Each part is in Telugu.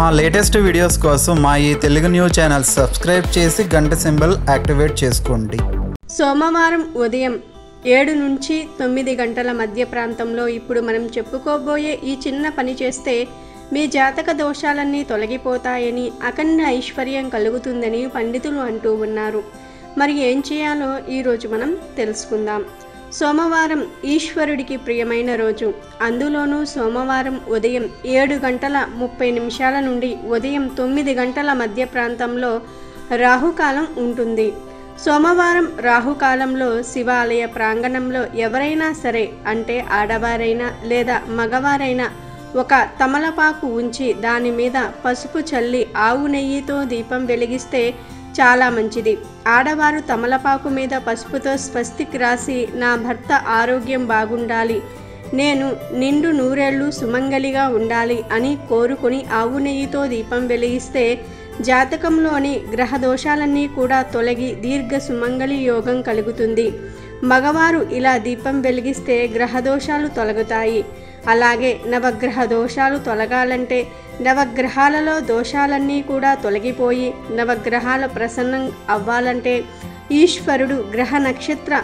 మా లేటెస్ట్ వీడియోస్ కోసం మా ఈ తెలుగు న్యూస్ ఛానల్ సబ్స్క్రైబ్ చేసి గంట సింబల్ యాక్టివేట్ చేసుకోండి సోమవారం ఉదయం ఏడు నుంచి తొమ్మిది గంటల మధ్య ప్రాంతంలో ఇప్పుడు మనం చెప్పుకోబోయే ఈ చిన్న పని చేస్తే మీ జాతక దోషాలన్నీ తొలగిపోతాయని అఖండ ఐశ్వర్యం కలుగుతుందని పండితులు అంటూ ఉన్నారు మరి ఏం చేయాలో ఈరోజు మనం తెలుసుకుందాం సోమవారం ఈశ్వరుడికి ప్రియమైన రోజు అందులోనూ సోమవారం ఉదయం ఏడు గంటల ముప్పై నిమిషాల నుండి ఉదయం తొమ్మిది గంటల మధ్య ప్రాంతంలో రాహుకాలం ఉంటుంది సోమవారం రాహుకాలంలో శివాలయ ప్రాంగణంలో ఎవరైనా సరే అంటే ఆడవారైనా లేదా మగవారైనా ఒక తమలపాకు ఉంచి దాని మీద పసుపు చల్లి ఆవు నెయ్యితో దీపం వెలిగిస్తే చాలా మంచిది ఆడవారు తమలపాకు మీద పసుపుతో స్వస్తిక్ రాసి నా భర్త ఆరోగ్యం బాగుండాలి నేను నిండు నూరేళ్లు సుమంగలిగా ఉండాలి అని కోరుకుని ఆవు నెయ్యితో దీపం వెలిగిస్తే జాతకంలోని గ్రహ దోషాలన్నీ కూడా తొలగి దీర్ఘ సుమంగళి యోగం కలుగుతుంది మగవారు ఇలా దీపం వెలిగిస్తే గ్రహ దోషాలు తొలగుతాయి అలాగే నవగ్రహ దోషాలు తొలగాలంటే నవగ్రహాలలో దోషాలన్నీ కూడా తొలగిపోయి నవగ్రహాల ప్రసన్నం అవ్వాలంటే ఈశ్వరుడు గ్రహ నక్షత్ర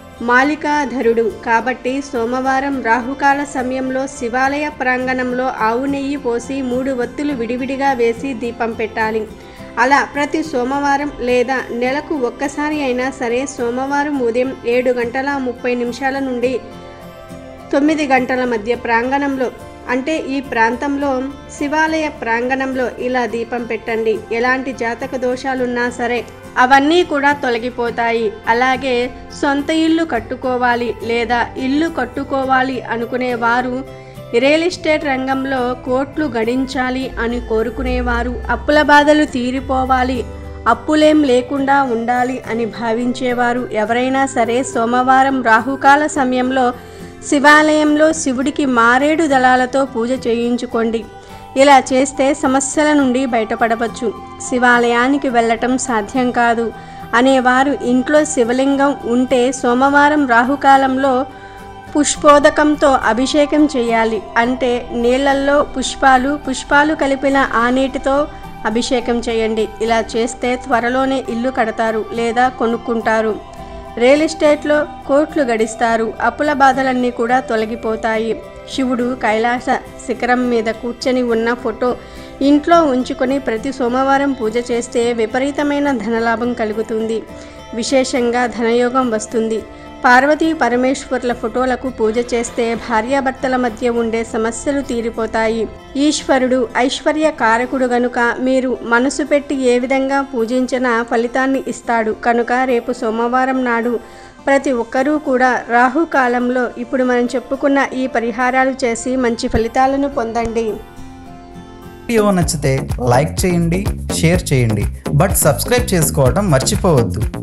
మాలికాధరుడు కాబట్టి సోమవారం రాహుకాల సమయంలో శివాలయ ప్రాంగణంలో ఆవు నెయ్యి పోసి మూడు ఒత్తులు విడివిడిగా వేసి దీపం పెట్టాలి అలా ప్రతి సోమవారం లేదా నెలకు ఒక్కసారి అయినా సరే సోమవారం ఉదయం ఏడు గంటల ముప్పై నిమిషాల నుండి తొమ్మిది గంటల మధ్య ప్రాంగణంలో అంటే ఈ ప్రాంతంలో శివాలయ ప్రాంగణంలో ఇలా దీపం పెట్టండి ఎలాంటి జాతక దోషాలున్నా సరే అవన్నీ కూడా తొలగిపోతాయి అలాగే సొంత ఇల్లు కట్టుకోవాలి లేదా ఇల్లు కట్టుకోవాలి అనుకునే వారు రియల్ ఎస్టేట్ రంగంలో కోట్లు గడించాలి అని కోరుకునేవారు అప్పుల బాధలు తీరిపోవాలి అప్పులేం లేకుండా ఉండాలి అని భావించేవారు ఎవరైనా సరే సోమవారం రాహుకాల సమయంలో శివాలయంలో శివుడికి మారేడు దళాలతో పూజ చేయించుకోండి ఇలా చేస్తే సమస్యల నుండి బయటపడవచ్చు శివాలయానికి వెళ్ళటం సాధ్యం కాదు అనేవారు ఇంట్లో శివలింగం ఉంటే సోమవారం రాహుకాలంలో పుష్పోదకంతో అభిషేకం చేయాలి అంటే నీళ్ళల్లో పుష్పాలు పుష్పాలు కలిపిన ఆ నీటితో అభిషేకం చేయండి ఇలా చేస్తే త్వరలోనే ఇల్లు కడతారు లేదా కొనుక్కుంటారు రియల్ ఎస్టేట్లో కోట్లు గడిస్తారు అప్పుల బాధలన్నీ కూడా తొలగిపోతాయి శివుడు కైలాస శిఖరం మీద కూర్చొని ఉన్న ఫోటో ఇంట్లో ఉంచుకొని ప్రతి సోమవారం పూజ చేస్తే విపరీతమైన ధనలాభం కలుగుతుంది విశేషంగా ధనయోగం వస్తుంది పార్వతీ పరమేశ్వర్ల ఫోటోలకు పూజ చేస్తే భార్యాభర్తల మధ్య ఉండే సమస్యలు తీరిపోతాయి ఈశ్వరుడు ఐశ్వర్య కారకుడు గనుక మీరు మనసు పెట్టి ఏ విధంగా పూజించినా ఫలితాన్ని ఇస్తాడు కనుక రేపు సోమవారం నాడు ప్రతి ఒక్కరూ కూడా రాహుకాలంలో ఇప్పుడు మనం చెప్పుకున్న ఈ పరిహారాలు చేసి మంచి ఫలితాలను పొందండి వీడియో నచ్చితే లైక్ చేయండి షేర్ చేయండి బట్ సబ్స్క్రైబ్ చేసుకోవడం మర్చిపోవద్దు